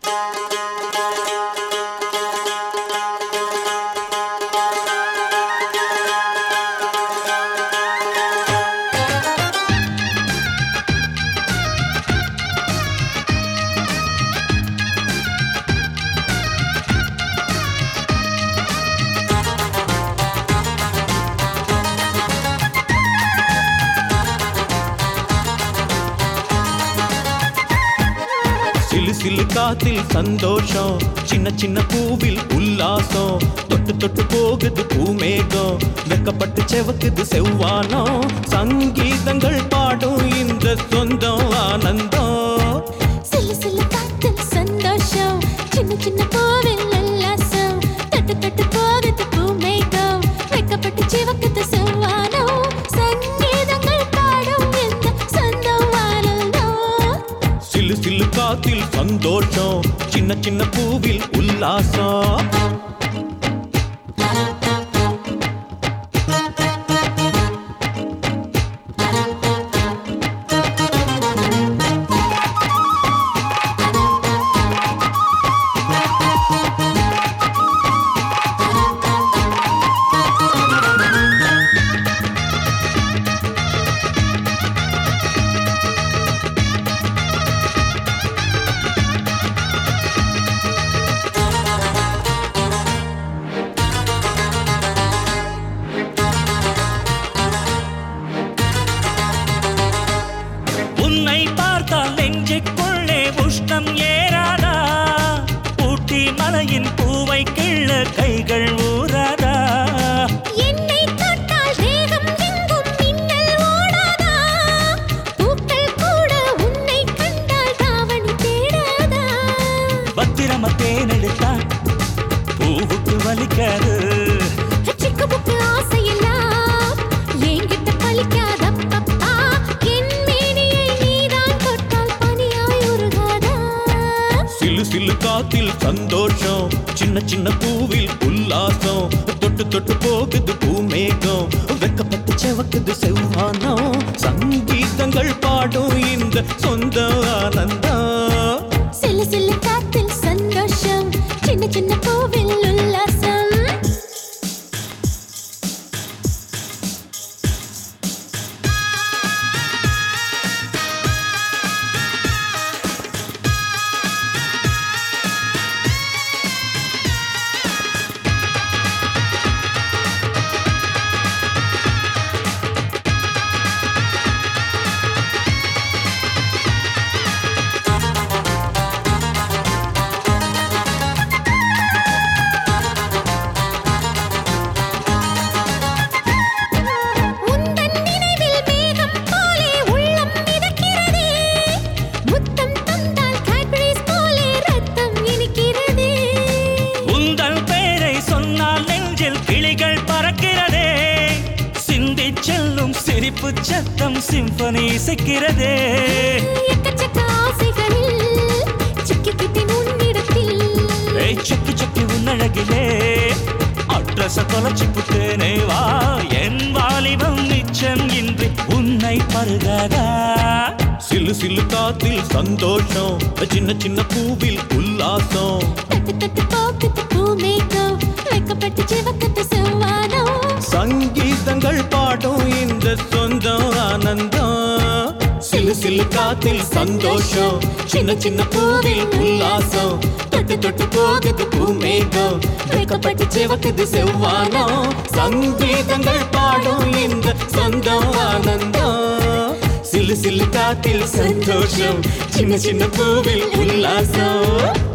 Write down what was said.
சிலு சிலு காத்தில் சந்தோஷம் சின்ன சின்ன பூவில் உல்லாசம் தொட்டு தொட்டு போகுது பூமேகம் வெக்கப்பட்டு செவக்குது செவ்வானம் சங்கீதங்கள் பாடும் இந்த சொந்தம் ஆனந்தம் சிலு சிலு காத்தில் சந்தோஷம் சின்ன சின்ன கோவில் உல்லாசம் தட்டு தட்டு போகுது பூமேகம் வெக்கப்பட்டு சிவக்குது செவ்வானம் சங்கீதங்கள் பாடும் இந்த சொந்தம் ஆனந்தம் சிலு சிலு காத்தில் சந்தோஷம் சின்ன சின்ன பூவில் உல்லாசம் உன்னை பார்த்தால் நெஞ்சுக்குள்ளே உஷ்ணம் ஏறாதா ஊட்டி மலையின் பூவை கிள்ள கைகள் ஊறாதா என்னை தொட்டால் தேகம் எங்கும் மின்னல் ஓடாதா பூக்கள் கூட உன்னை கண்டால் தாவணி தேடாதா பத்திரம தேனெடுத்தா பூவுக்கு வலிக்காது சிக்கு புக்கு ஆசையெல்லாம் என்கிட்ட பலிக்காதப்பப்பா என் மேனியை நீதான் தொட்டால் பனியாய் உருகாதா சிலு சிலு காத்தில் சந்தோஷம் சின்ன சின்ன பூவில் உல்லாசம் தொட்டு தொட்டு போகுது பூமேகம் வெக்கப்பட்டு செவக்குது செவ்வானம் சங்கீதங்கள் பாடும் இந்த சொந்த ஆனந்தம் சிலு சிலு காத்தில் சந்தோஷம் சின்ன சின்ன கோவில் உல்லாசம் உந்தன் நினைவில் மேகம் போலே உள்ளம் மிதக்கிறதே முத்தம் தந்தால் கேட்பரிஸ் போலே ரத்தம் இனிக்கிறதே உங்கள் பேரை சொன்னால் நெஞ்சில் கிளிகள் பறக்கிறதே சிந்தி செல்லும் சிரிப்பு சத்தம் சிம்பனி இசைக்கிறதே எக்கச்சக்க ஆசைகளில் சிக்கிக்கிட்டேன் உன்னிடத்தில் ஏய் சக்கி சக்கி உன்னழகிலே அட்ரஸ தொலைச்சு புட்டேனே வா என் வாலிபம் மிச்சம் இன்றி உன்னை பருகாதா சிலு சிலு காத்தில் சந்தோஷம் சின்ன சின்ன பூவில் உல்லாசம் தட்டு தட்டு போக்குது பூமேகம் வைக்கப்பட்டு சிவக்கத்து செவ்வானம் சங்கீதங்கள் பாடும் இந்த சொந்தம் ஆனந்தம் சிலு சிலு காத்தில் சந்தோஷம் சின்ன சின்ன பூவில் உல்லாசம் தொட்டு தொட்டு போகுது பூமேகம் வெக்கப்பட்டு சிவக்குது செவ்வானம் சங்கீதங்கள் பாடும் இந்த சொந்தம் ஆனந்தம் சிலு சிலு காத்தில் சந்தோஷம் சின்ன சின்ன பூவில் உல்லாசம்